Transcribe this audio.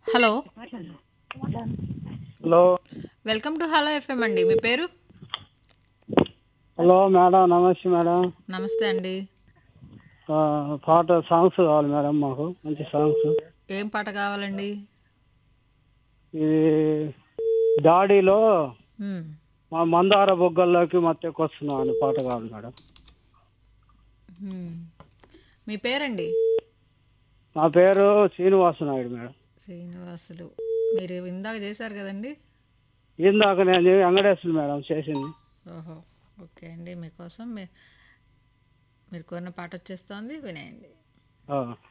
Hello hello welcome to hello FM అండి మీ పేరు హలో మేడం నమస్తే మేడం నమస్తే అండి ఆ, పాట సాంగ్స్ కావాలి మేడం మాకు మంచి సాంగ్స్ ఏం పాట కావాలండి ఇది దాడిలో మ్మ్. మా మందార బొగ్గల్లోకి మత్తెక్కొస్తున్నాం అని పాట కావాలి మేడం మ్మ్. మీ పేరండి నా పేరు శ్రీనివాస నాయుడు మేడం శ్రీనివాసులు మీరు ఇందాక చేశారు కదండి ఇందాక నేను వెంకటేశ్వర మేడం చేసింది ఓహో ఓకే అండి మీకోసం మీ- మీరు కోరిన పాట వచ్చేస్తోంది వినేయండి ఆ.